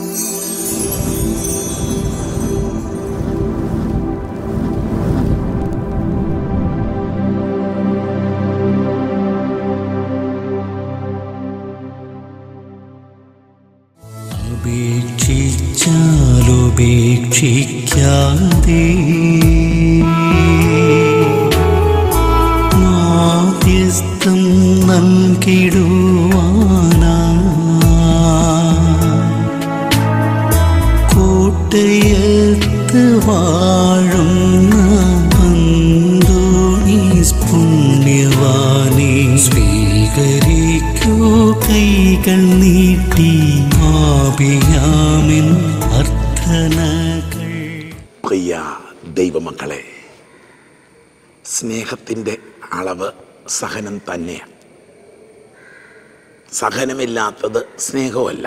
ഉപേക്ഷിച്ചാലുപേക്ഷിക്കാതെ മാധ്യസ്ഥം നൽകിടുവാനാ കോട്ടയത്ത് വാഴുന്ന അന്തോണീസ് പുണ്യവാനെ സ്വീകരിക്കൂ കൈകൾ നീട്ടി ആപിയാമിൻ അർത്ഥനകൾ പ്രിയ ദൈവമക്കളെ സ്നേഹത്തിൻ്റെ അളവ് സഹനം തന്നെയാണ് സഹനമില്ലാത്തത് സ്നേഹമല്ല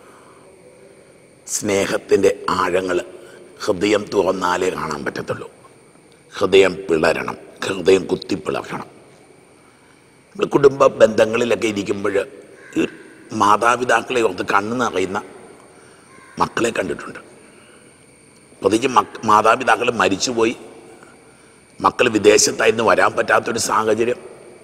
സ്നേഹത്തിൻ്റെ ആഴങ്ങൾ ഹൃദയം തുറന്നാലേ കാണാൻ പറ്റത്തുള്ളൂ ഹൃദയം പിളരണം ഹൃദയം കുത്തിപ്പിളക്കണം നമ്മൾ കുടുംബ ബന്ധങ്ങളിലൊക്കെ ഇരിക്കുമ്പോൾ ഈ മാതാപിതാക്കളെ ഓർത്ത് കണ്ണ് നിറയുന്ന മക്കളെ കണ്ടിട്ടുണ്ട് പ്രത്യേകിച്ച് മക് മാതാപിതാക്കൾ മരിച്ചുപോയി മക്കൾ വിദേശത്തായിരുന്നു വരാൻ പറ്റാത്തൊരു സാഹചര്യം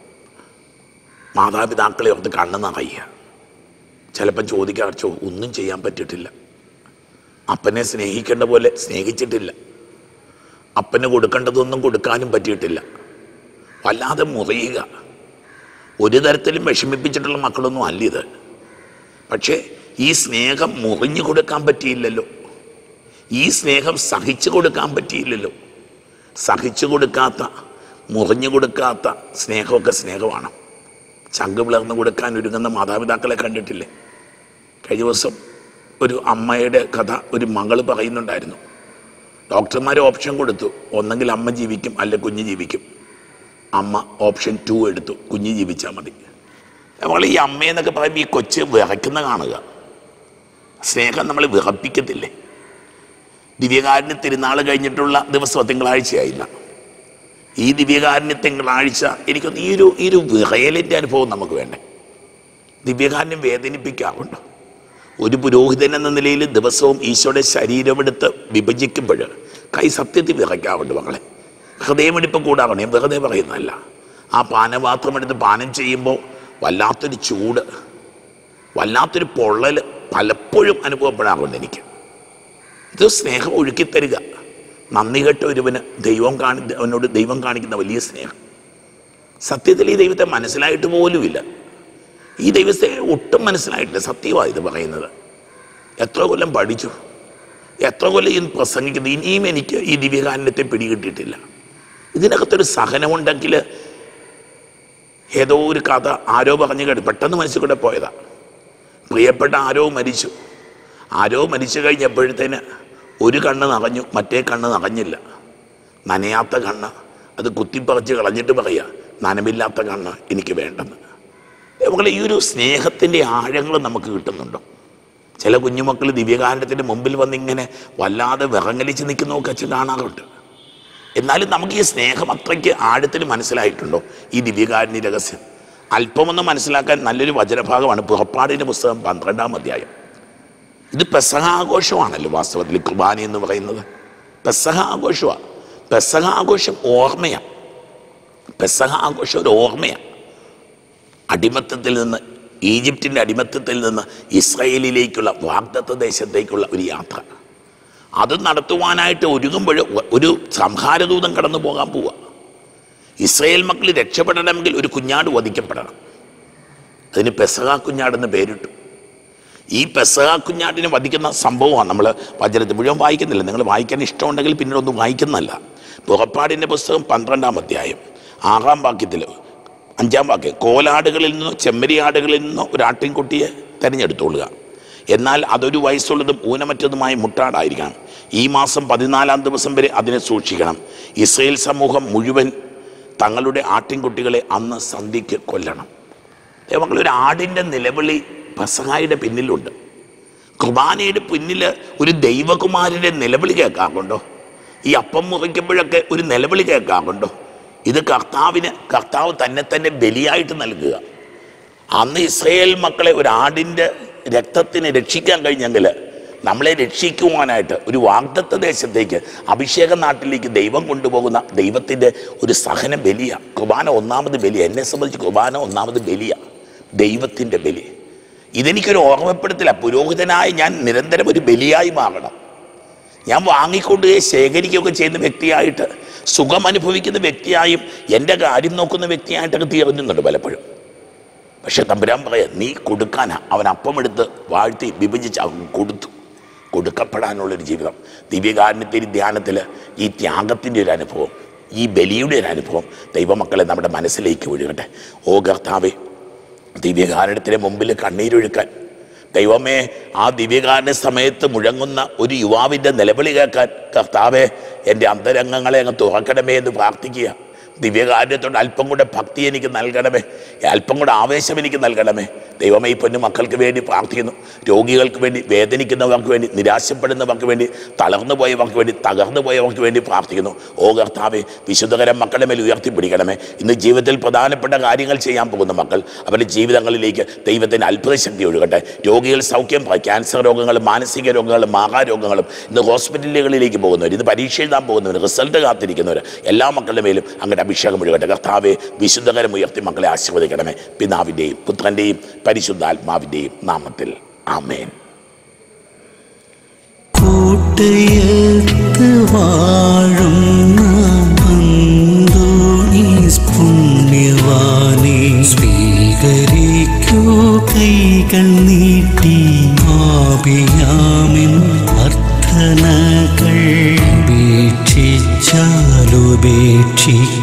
മാതാപിതാക്കളെ ഓർത്ത് കണ്ണ് നിറയുക ചിലപ്പം ചോദിക്കാൻ ചോ ഒന്നും ചെയ്യാൻ പറ്റിയിട്ടില്ല അപ്പനെ സ്നേഹിക്കേണ്ട പോലെ സ്നേഹിച്ചിട്ടില്ല അപ്പന് കൊടുക്കേണ്ടതൊന്നും കൊടുക്കാനും പറ്റിയിട്ടില്ല വല്ലാതെ മുറിയുക ഒരു തരത്തിലും വിഷമിപ്പിച്ചിട്ടുള്ള മക്കളൊന്നും അല്ല ഇത് പക്ഷേ ഈ സ്നേഹം മുറിഞ്ഞു കൊടുക്കാൻ പറ്റിയില്ലല്ലോ ഈ സ്നേഹം സഹിച്ചു കൊടുക്കാൻ പറ്റിയില്ലല്ലോ സഹിച്ചു കൊടുക്കാത്ത മുറിഞ്ഞു കൊടുക്കാത്ത സ്നേഹമൊക്കെ സ്നേഹമാണ് ചങ്ക് പിളർന്നു കൊടുക്കാൻ ഒരുങ്ങുന്ന മാതാപിതാക്കളെ കണ്ടിട്ടില്ലേ കഴിഞ്ഞ ദിവസം ഒരു അമ്മയുടെ കഥ ഒരു മകള് പറയുന്നുണ്ടായിരുന്നു ഡോക്ടർമാർ ഓപ്ഷൻ കൊടുത്തു ഒന്നെങ്കിൽ അമ്മ ജീവിക്കും അല്ലെ കുഞ്ഞ് ജീവിക്കും അമ്മ ഓപ്ഷൻ ടു എടുത്തു കുഞ്ഞ് ജീവിച്ചാൽ മതി നമ്മൾ ഈ അമ്മയെന്നൊക്കെ പറയുമ്പോൾ ഈ കൊച്ച് വിറയ്ക്കുന്ന കാണുക സ്നേഹം നമ്മൾ വിറപ്പിക്കത്തില്ലേ ദിവ്യകാരുണ്യ തിരുനാൾ കഴിഞ്ഞിട്ടുള്ള ദിവസം തിങ്കളാഴ്ചയായില്ല ഈ ദിവ്യകാരുണ്യ തിങ്കളാഴ്ച എനിക്കൊന്ന് ഈ ഒരു ഈ ഒരു വിറയലിൻ്റെ അനുഭവം നമുക്ക് വേണ്ടേ ദിവ്യകാരുണ്യം വേദനിപ്പിക്കാറുണ്ട് ഒരു പുരോഹിതൻ എന്ന നിലയിൽ ദിവസവും ഈശോയുടെ ശരീരമെടുത്ത് വിഭജിക്കുമ്പോൾ കൈ സത്യത്തിൽ വിറയ്ക്കാറുണ്ട് മകളെ ഹൃദയമെടുപ്പ് കൂടാറുണ്ട് ഞാൻ വെറുതെ പറയുന്നതല്ല ആ പാനപാത്രം എടുത്ത് പാനം ചെയ്യുമ്പോൾ വല്ലാത്തൊരു ചൂട് വല്ലാത്തൊരു പൊള്ളൽ പലപ്പോഴും അനുഭവപ്പെടാറുണ്ട് എനിക്ക് ഇത് സ്നേഹം ഒഴുക്കിത്തരിക നന്ദി കെട്ട ഒരുവന് ദൈവം കാണി അവനോട് ദൈവം കാണിക്കുന്ന വലിയ സ്നേഹം സത്യത്തിൽ ഈ ദൈവത്തെ മനസ്സിലായിട്ട് പോലുമില്ല ഈ ദൈവത്തെ ഒട്ടും മനസ്സിലായിട്ടില്ല സത്യമാണ് ഇത് പറയുന്നത് എത്ര കൊല്ലം പഠിച്ചു എത്ര കൊല്ലം ഇത് പ്രസംഗിക്കുന്നു ഇനിയും എനിക്ക് ഈ ദിവ്യകാരുണ്യത്തെ പിടികിട്ടിയിട്ടില്ല ഇതിനകത്തൊരു സഹനമുണ്ടെങ്കിൽ ഏതോ ഒരു കഥ ആരോ പറഞ്ഞു കേട്ട് പെട്ടെന്ന് മനസ്സിൽ കൂടെ പോയതാ പ്രിയപ്പെട്ട ആരോ മരിച്ചു ആരോ മരിച്ചു കഴിഞ്ഞപ്പോഴത്തേന് ഒരു കണ്ണ് നിറഞ്ഞു മറ്റേ കണ്ണ് നിറഞ്ഞില്ല നനയാത്ത കണ്ണ് അത് കുത്തിപ്പറിച്ച് കളഞ്ഞിട്ട് പറയുക നനമില്ലാത്ത കണ്ണ് എനിക്ക് വേണ്ടെന്ന് നമ്മളെ ഈ ഒരു സ്നേഹത്തിൻ്റെ ആഴങ്ങൾ നമുക്ക് കിട്ടുന്നുണ്ടോ ചില കുഞ്ഞുമക്കൾ ദിവ്യകാരണത്തിൻ്റെ മുമ്പിൽ വന്നിങ്ങനെ വല്ലാതെ വിറങ്ങലിച്ച് നിൽക്കുന്നതൊക്കെ അച്ഛൻ കാണാറുണ്ട് എന്നാലും നമുക്ക് ഈ സ്നേഹം അത്രയ്ക്ക് ആഴത്തിൽ മനസ്സിലായിട്ടുണ്ടോ ഈ ദിവ്യകാരുണ്യ രഹസ്യം അല്പമൊന്ന് മനസ്സിലാക്കാൻ നല്ലൊരു വചനഭാഗമാണ് പുറപ്പാടിൻ്റെ പുസ്തകം പന്ത്രണ്ടാം അധ്യായം ഇത് പെസഹ ആഘോഷമാണല്ലോ വാസ്തവത്തിൽ കുർബാന എന്ന് പറയുന്നത് പെസഹ ആഘോഷമാണ് പെസഹ ആഘോഷം ഓർമ്മയാണ് പെസഹ ആഘോഷം ഒരു ഓർമ്മയാണ് അടിമത്തത്തിൽ നിന്ന് ഈജിപ്തിൻ്റെ അടിമത്തത്തിൽ നിന്ന് ഇസ്രയേലിലേക്കുള്ള വാഗ്ദത്ത ദേശത്തേക്കുള്ള ഒരു യാത്ര അത് നടത്തുവാനായിട്ട് ഒരുങ്ങുമ്പോൾ ഒരു സംഹാരദൂതം കടന്നു പോകാൻ പോവുക ഇസ്രയേൽ മക്കൾ രക്ഷപ്പെടണമെങ്കിൽ ഒരു കുഞ്ഞാട് വധിക്കപ്പെടണം അതിന് പെസഹ കുഞ്ഞാടെന്ന് പേരിട്ടു ഈ പെസഹ കുഞ്ഞാടിനെ വധിക്കുന്ന സംഭവമാണ് നമ്മൾ വചനത്തിൽ മുഴുവൻ വായിക്കുന്നില്ല നിങ്ങൾ വായിക്കാൻ ഇഷ്ടമുണ്ടെങ്കിൽ പിന്നീട് ഒന്നും വായിക്കുന്നതല്ല പുറപ്പാടിൻ്റെ പുസ്തകം പന്ത്രണ്ടാം അധ്യായം ആറാം വാക്യത്തിൽ അഞ്ചാം വാക്യം കോലാടുകളിൽ നിന്നോ ചെമ്മരിയാടുകളിൽ നിന്നോ ഒരു ആട്ടിൻകുട്ടിയെ തിരഞ്ഞെടുത്തോളുക എന്നാൽ അതൊരു വയസ്സുള്ളതും ഊനമറ്റതുമായ മുട്ടാടായിരിക്കണം ഈ മാസം പതിനാലാം ദിവസം വരെ അതിനെ സൂക്ഷിക്കണം ഇസ്രയേൽ സമൂഹം മുഴുവൻ തങ്ങളുടെ ആട്ടിൻകുട്ടികളെ അന്ന് സന്ധ്യയ്ക്ക് കൊല്ലണം ദൈവങ്ങൾ ഒരു ആടിൻ്റെ നിലവിളി പെസഹായുടെ പിന്നിലുണ്ട് കുർബാനയുടെ പിന്നിൽ ഒരു ദൈവകുമാരൻ്റെ നിലവിളി കേൾക്കാറുണ്ടോ ഈ അപ്പം മുറിക്കുമ്പോഴൊക്കെ ഒരു നിലവിളി കേൾക്കാറുണ്ടോ ഇത് കർത്താവിന് കർത്താവ് തന്നെ തന്നെ ബലിയായിട്ട് നൽകുക അന്ന് ഇസ്രയേൽ മക്കളെ ഒരു ആടിൻ്റെ രക്തത്തിന് രക്ഷിക്കാൻ കഴിഞ്ഞെങ്കിൽ നമ്മളെ രക്ഷിക്കുവാനായിട്ട് ഒരു വാഗ്ദത്ത ദേശത്തേക്ക് അഭിഷേക നാട്ടിലേക്ക് ദൈവം കൊണ്ടുപോകുന്ന ദൈവത്തിൻ്റെ ഒരു സഹന ബലിയ കുർബാന ഒന്നാമത് ബലിയ എന്നെ സംബന്ധിച്ച് കുർബാന ഒന്നാമത് ബലിയ ദൈവത്തിൻ്റെ ബലി ഇതെനിക്കൊരു ഓർമ്മപ്പെടുത്തില്ല പുരോഹിതനായി ഞാൻ നിരന്തരം ഒരു ബലിയായി മാറണം ഞാൻ വാങ്ങിക്കൊണ്ടുപോയി ശേഖരിക്കുകയൊക്കെ ചെയ്യുന്ന വ്യക്തിയായിട്ട് സുഖം അനുഭവിക്കുന്ന വ്യക്തിയായും എൻ്റെ കാര്യം നോക്കുന്ന വ്യക്തിയായിട്ടൊക്കെ തീർന്നുന്നുണ്ട് പലപ്പോഴും പക്ഷെ തമ്പുരാൻ പറയാ നീ കൊടുക്കാനാ അവൻ അപ്പമെടുത്ത് വാഴ്ത്തി വിഭജിച്ച് അവൻ കൊടുത്തു കൊടുക്കപ്പെടാനുള്ളൊരു ജീവിതം ദിവ്യകാരുണ്യത്തിൻ്റെ ധ്യാനത്തിൽ ഈ ത്യാഗത്തിൻ്റെ ഒരു അനുഭവം ഈ ബലിയുടെ ഒരു അനുഭവം ദൈവമക്കളെ നമ്മുടെ മനസ്സിലേക്ക് ഒഴുകട്ടെ ഓ കർത്താവേ ദിവ്യകാരണത്തിന് മുമ്പിൽ കണ്ണീരൊഴുക്കാൻ ദൈവമേ ആ ദിവ്യകാരണ സമയത്ത് മുഴങ്ങുന്ന ഒരു യുവാവിൻ്റെ നിലവിളി കേൾക്കാൻ കർത്താവെ എൻ്റെ അന്തരംഗങ്ങളെ അങ്ങ് തുറക്കണമേ എന്ന് പ്രാർത്ഥിക്കുക ദിവ്യകാര്യത്തോട് അല്പം കൂടെ ഭക്തി എനിക്ക് നൽകണമേ അല്പം കൂടെ ആവേശം എനിക്ക് നൽകണമേ ദൈവമേ ഈ പൊന്നു മക്കൾക്ക് വേണ്ടി പ്രാർത്ഥിക്കുന്നു രോഗികൾക്ക് വേണ്ടി വേദനിക്കുന്നവർക്ക് വേണ്ടി നിരാശപ്പെടുന്നവർക്ക് വേണ്ടി തളർന്നു പോയവർക്ക് വേണ്ടി തകർന്നു പോയവർക്ക് വേണ്ടി പ്രാർത്ഥിക്കുന്നു ഓ കർത്താവെ വിശുദ്ധകരം മക്കളുടെ മേൽ ഉയർത്തിപ്പിടിക്കണമേ ഇന്ന് ജീവിതത്തിൽ പ്രധാനപ്പെട്ട കാര്യങ്ങൾ ചെയ്യാൻ പോകുന്ന മക്കൾ അവരുടെ ജീവിതങ്ങളിലേക്ക് ദൈവത്തിൻ്റെ അത്ഭുത ശക്തി ഒഴുകട്ടെ രോഗികൾ സൗഖ്യം പ്രാപിക്കും. ക്യാൻസർ രോഗങ്ങളും മാനസിക രോഗങ്ങളും മാഹാരോഗങ്ങളും ഇന്ന് ഹോസ്പിറ്റലുകളിലേക്ക് പോകുന്നവർ ഇന്ന് പരീക്ഷ എഴുതാൻ പോകുന്നവർ റിസൾട്ട് കാത്തിരിക്കുന്നവർ എല്ലാ മക്കളുടെ മേലും അങ്ങോട്ട് അഭിഷേകം ഒഴുകട്ടെ കർത്താവെ വിശുദ്ധകരം ഉയർത്തി മക്കളെ ആശീർവദിക്കണമേ പിതാവിൻ്റെയും പുത്രൻ്റെയും പരിശുദ്ധാത്മാവിൻ്റെയും നാമത്തിൽ ആമേൻ കൂട്ടയത്ത് വാഴുന്ന അന്തോണീസ് പുണ്യവാനെ സ്വീകരിക്കൂ കൈകൾ നീട്ടി ആപിയാമിൻ അർത്ഥനകൾ ഉപേക്ഷിച്ചാലുപേക്ഷിക്ക